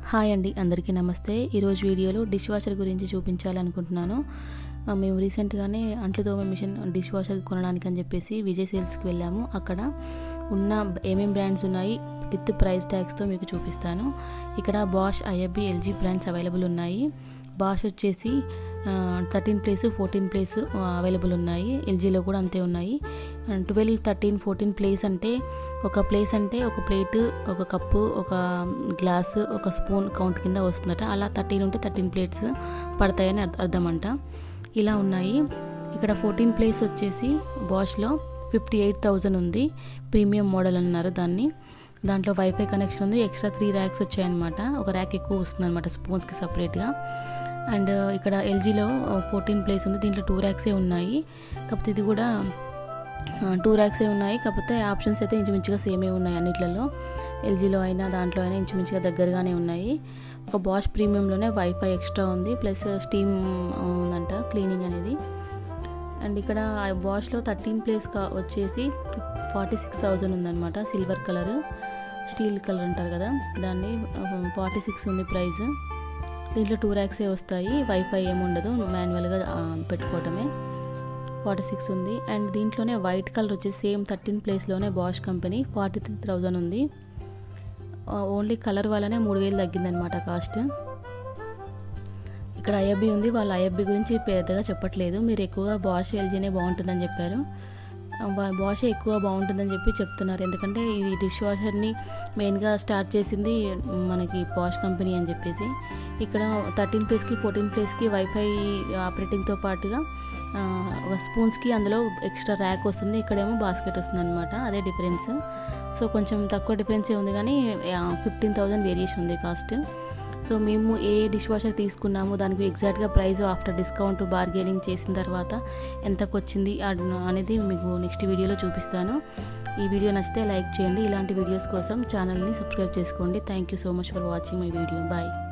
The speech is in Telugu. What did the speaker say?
హాయ్ అండి అందరికీ నమస్తే ఈరోజు వీడియోలో డిష్ వాషర్ గురించి చూపించాలనుకుంటున్నాను ఆ, మేము రీసెంట్గానే అంట్లు తోమే మిషన్ డిష్ వాషర్ కొనడానికి అని చెప్పేసి విజయ్ సేల్స్కి వెళ్ళాము అక్కడ ఉన్న ఏమేం బ్రాండ్స్ ఉన్నాయి విత్ ప్రైస్ ట్యాగ్స్తో మీకు చూపిస్తాను ఇక్కడ Bosch IFB LG brands available ఉన్నాయి బాష్ వచ్చేసి thirteen place fourteen place available ఉన్నాయి ఎల్జీలో కూడా అంతే ఉన్నాయి ట్వెల్వ్ థర్టీన్ ఫోర్టీన్ ప్లేస్ అంటే ఒక ప్లేస్ అంటే ఒక ప్లేట్ ఒక కప్పు ఒక గ్లాస్ ఒక స్పూన్ కౌంట్ కింద వస్తుందట అలా థర్టీన్ ఉంటే థర్టీన్ ప్లేట్స్ పడతాయని అర్థ- అర్థం అంట ఇలా ఉన్నాయి ఇక్కడ ఫోర్టీన్ ప్లేస్ వచ్చేసి బాష్లో ఫిఫ్టీ ఎయిట్ థౌజండ్ ఉంది ప్రీమియం మోడల్ అన్నారు దాన్ని దాంట్లో వైఫై కనెక్షన్ ఉంది ఎక్స్ట్రా త్రీ ర్యాక్స్ వచ్చాయన్నమాట ఒక ర్యాక్ ఎక్కువ వస్తుంది అనమాట స్పూన్స్కి సపరేట్గా అండ్ ఇక్కడ ఎల్జీలో ఫోర్టీన్ ప్లేస్ ఉంది దీంట్లో టూ ర్యాక్సే ఉన్నాయి కాకపోతే ఇది కూడా టూ ర్యాక్సే ఉన్నాయి కాకపోతే ఆప్షన్స్ అయితే ఇంచుమించుగా సేమే ఉన్నాయి అన్నిట్లలో ఎల్జీలో అయినా దాంట్లో అయినా ఇంచుమించుగా దగ్గరగానే ఉన్నాయి ఒక బాష్ ప్రీమియంలోనే వైఫై ఎక్స్ట్రా ఉంది ప్లస్ స్టీమ్ ఉందంట క్లీనింగ్ అనేది అండ్ ఇక్కడ వాష్లో థర్టీన్ ప్లేస్ కా వచ్చేసి ఫార్టీ సిక్స్ థౌజండ్ ఉందన్నమాట సిల్వర్ కలర్ స్టీల్ కలర్ అంటారు కదా దాన్ని ఫార్టీ సిక్స్ ఉంది ప్రైస్ దీంట్లో టూ ర్యాక్సే వస్తాయి వైఫై ఏమి ఉండదు మాన్యువల్గా పెట్టుకోవటమే ఫార్టీ సిక్స్ ఉంది అండ్ దీంట్లోనే వైట్ కలర్ వచ్చేసి సేమ్ థర్టీన్ ప్లేస్లోనే Bosch company forty three thousand ఉంది ఓన్లీ కలర్ వల్లనే మూడు వేలు తగ్గిందనమాట కాస్ట్ ఇక్కడ ఐఎఫ్బి ఉంది వాళ్ళ ఐఎఫ్బి గురించి పెద్దగా చెప్పట్లేదు మీరు ఎక్కువగా బాష్ ఎల్జీనే బాగుంటుందని చెప్పారు బాష్ ఎక్కువ బాగుంటుందని చెప్పి చెప్తున్నారు ఎందుకంటే ఈ డిష్ వాషర్ని మెయిన్గా స్టార్ట్ చేసింది మనకి బాష్ కంపెనీ అని చెప్పేసి ఇక్కడ థర్టీన్ ప్లేస్కి ఫోర్టీన్ ప్లేస్కి వైఫై ఆపరేటింగ్తో పాటుగా ఆ, ఒక స్పూన్స్కి అందులో ఎక్స్ట్రా ర్యాక్ వస్తుంది ఇక్కడేమో బాస్కెట్ వస్తుంది అనమాట అదే డిఫరెన్స్ సో కొంచెం తక్కువ డిఫరెన్సే ఉంది కానీ ఫిఫ్టీన్ థౌజండ్ వేరియేషన్ ఉంది కాస్ట్ సో మేము ఏ డిష్ వాషర్ తీసుకున్నాము దానికి ఎగ్జాక్ట్గా ప్రైస్ ఆఫ్టర్ డిస్కౌంట్ బార్గెనింగ్ చేసిన తర్వాత ఎంతకు వచ్చింది అడ్- అనేది మీకు నెక్స్ట్ వీడియోలో చూపిస్తాను ఈ వీడియో నచ్చితే లైక్ చేయండి ఇలాంటి వీడియోస్ కోసం ఛానల్ని సబ్స్క్రైబ్ చేసుకోండి thank you so much for watching my video bye